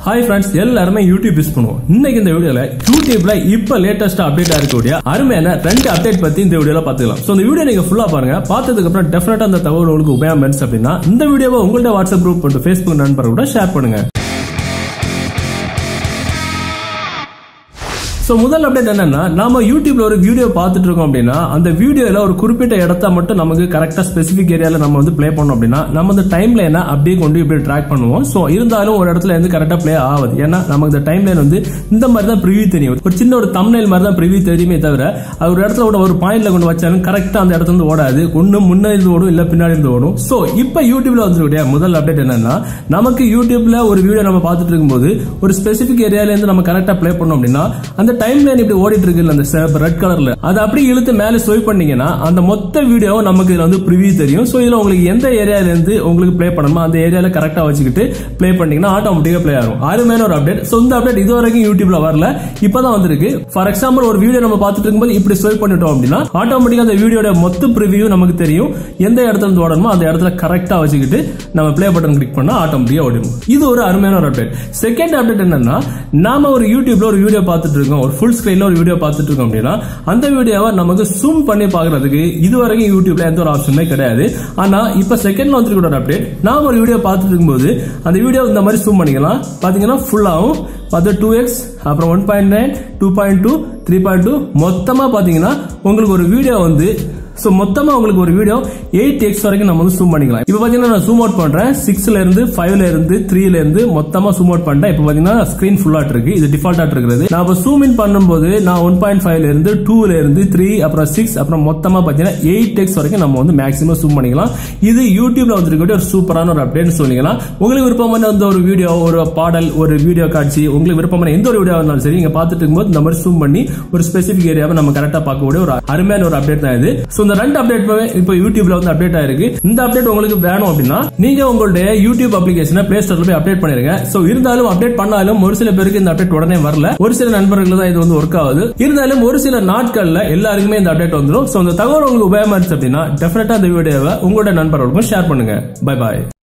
hi friends எல்லாருமே YouTube use பண்ணுவோம் இன்னைக்கு இந்த வீடியோல யூடியூப்ல இப்ப லேட்டஸ்டா அப்டேட் இருக்கக்கூடிய அருமையான ரெண்டு அப்டேட் பத்தி இந்த வீடியோல பாத்துக்கலாம் சோ இந்த வீடியோ நீங்க ஃபுல்லா பாருங்க பார்த்ததுக்கு அப்புறம் டெஃபினட்டா அந்த தகவல் உங்களுக்கு உபயோகம் இருந்துச்சு அப்படின்னா இந்த வீடியோவை உங்கள்ட்ட வாட்ஸ்அப் குரூப் மற்றும் ஃபேஸ்புக் நண்பர்களோட ஷேர் பண்ணுங்க சோ முதல் அப்டேட் என்னன்னா நாம யூடியூப்ல ஒரு வீடியோ பார்த்துட்டு இருக்கோம் அப்படின்னா அந்த வீடியோல ஒரு குறிப்பிட்ட இடத்த மட்டும் நமக்கு கரெக்டா ஸ்பெசிபிக் ஏரியால நம்ம வந்து ப்ளே பண்ணோம் அப்படின்னா நம்ம அந்த டைம் லைனை அப்படியே கொண்டு இப்படி ட்ராக் பண்ணுவோம் சோ இருந்தாலும் ஒரு இடத்துல இருந்து கரெக்டா ப்ளே ஆகுது ஏன்னா நமக்கு இந்த டைம் லைன் வந்து இந்த மாதிரி தான் ப்ரிவியூ தெரியும் ஒரு சின்ன ஒரு தம்னைல் மாதிரி தான் ப்ரிவியூ தெரியுமே தவிர அது ஒரு இடத்துல கூட ஒரு பாயிண்ட்ல கொண்டு வச்சாலும் கரெக்டா அந்த இடத்துல இருந்து ஓடாது ஒண்ணு முன்னாடி இருந்து ஓடும் இல்ல பின்னாடி இருந்து ஓடும் சோ இப்போ யூடியூப்ல வந்துருக்கூடிய முதல் அப்டேட் என்னன்னா நமக்கு யூடியூப்ல ஒரு வீடியோ நம்ம பார்த்துட்டு இருக்கும்போது ஒரு ஸ்பெசிபிக் ஏரியால இருந்து நம்ம கரெக்டா ப்ளே பண்ணோம் அப்படின்னா அந்த டைம் லைன் இப்படி ஓடிட்டு இருக்குல்ல அந்த சிவப்பு ரெட் கலர்ல அதை அப்படியே இழுத்து மேல ஸ்வைப் பண்ணீங்கன்னா அந்த மொத்த வீடியோ நமக்கு இதுல வந்து ப்ரிவியூ தெரியும் சோ இதுல உங்களுக்கு எந்த ஏரியால இருந்து உங்களுக்கு ப்ளே பண்ணணுமோ அந்த ஏரியால கரெக்டா வச்சுக்கிட்டு ப்ளே பண்ணீங்கன்னா ஆட்டோமேட்டிக்கா ப்ளே ஆகும் அருமையான ஒரு அப்டேட் சோ இந்த அப்டேட் இது வரைக்கும் யூடியூப்ல வரல இப்பதான் வந்திருக்கு ஃபார் எக்ஸாம்பிள் ஒரு வீடியோ நம்ம பார்த்துட்டு இருக்கும்போது இப்படி ஸ்வைப் பண்ணிட்டோம் அப்படின்னா ஆட்டோமேட்டிக்கா அந்த வீடியோட மொத்த ப்ரிவியூ நமக்கு தெரியும் எந்த இடத்துல இருந்து ஓடணுமோ அந்த இடத்துல கரெக்டா வச்சுக்கிட்டு நம்ம ப்ளே பட்டன் கிளிக் பண்ணா ஆட்டோமேட்டிக்கா ஓடிடும் இது ஒரு அருமையான ஒரு அப்டேட் செகண்ட் அப்டேட் என்னன்னா நாம ஒரு யூடியூப்ல ஒரு வீடியோ பார்த்துட்டு இருக்கோம் ஒரு ஃபுல் ஸ்கிரீன்ல ஒரு வீடியோ பார்த்துட்டு இருக்கோம் அப்படின்னா அந்த வீடியோவை நமக்கு ஜூம் பண்ணி பாக்குறதுக்கு இது வரைக்கும் யூடியூப்ல எந்த ஒரு ஆப்ஷனுமே கிடையாது ஆனா இப்ப செகண்ட்ல வந்துருக்க ஒரு அப்டேட் நாம ஒரு வீடியோ பார்த்துட்டு இருக்கும்போது அந்த வீடியோ இந்த மாதிரி ஜூம் பண்ணிக்கலாம் பாத்தீங்கன்னா ஃபுல்லாகும் பார்த்து டூ எக்ஸ் அப்புறம் one point nine two point two three point two மொத்தமா பாத்தீங்கன்னா உங்களுக்கு ஒரு வீடியோ வந்து ஸோ மொத்தமா உங்களுக்கு ஒரு வீடியோ எயிட் எக்ஸ் வரைக்கும் நம்ம வந்து ஜூம் பண்ணிக்கலாம் இப்போ பாத்தீங்கன்னா நான் ஜூம் அவுட் பண்றேன் சிக்ஸ்ல இருந்து ஃபைவ்ல இருந்து த்ரீல இருந்து மொத்தமா ஜூம் அவுட் பண்ணிட்டேன் இப்போ பாத்தீங்கன்னா ஸ்கிரீன் ஃபுல்லாட் இருக்கு இது டிஃபால்ட்டா இருக்கிறது நான் இப்போ ஜூம் இன் பண்ணும்போது நான் ஒன் பாயிண்ட் ஃபைவ்ல இருந்து டூல இருந்து த்ரீ அப்புறம் சிக்ஸ் அப்புறம் மொத்தமா பாத்தீங்கன்னா எயிட் எக்ஸ் வரைக்கும் நம்ம வந்து மேக்ஸிமம் ஜூம் பண்ணிக்கலாம் இது யூடியூப்ல வந்துருக்கக்கூடிய ஒரு சூப்பரான ஒரு அப்டேட் சொல்லிக்கலாம் உங்களுக்கு விருப்பமான அந்த ஒரு வீடியோ ஒரு பாடல் ஒரு வீடியோ காட்சி உங்களுக்கு விருப்பமான எந்த ஒரு வீடியோ இருந்தாலும் சரி நீங்க பார்த்துட்டு இருக்கும்போது இந்த மாதிரி ஜூம் பண்ணி ஒரு ஸ்பெசிபிக் ஏரியாவை நம்ம கரெக்டா பார்க்கக்கூடிய ஒரு அருமையான ஒரு அப்டேட் தான் இது ஸோ இந்த ரெண்டு அப்டேட் இப்போ யூடியூப்ல வந்து அப்டேட் ஆயிருக்கு இந்த அப்டேட் உங்களுக்கு வேணும் அப்படின்னா நீங்க உங்களுடைய யூடியூப் அப்ளிகேஷனை பிளே ஸ்டோர்ல போய் அப்டேட் பண்ணிருங்க சோ இருந்தாலும் அப்டேட் பண்ணாலும் ஒரு சில பேருக்கு இந்த அப்டேட் உடனே வரல ஒரு சில நண்பர்கள் தான் இது வந்து ஒர்க் ஆகுது இருந்தாலும் ஒரு சில நாட்கள்ல எல்லாருக்குமே இந்த அப்டேட் வந்துடும் சோ இந்த தகவல் உங்களுக்கு உபயோகமா இருந்துச்சு அப்படின்னா டெஃபினட்டா இந்த வீடியோவை உங்களோட நண்பர்களுக்கும் ஷேர் பண்ணுங்க பை பாய்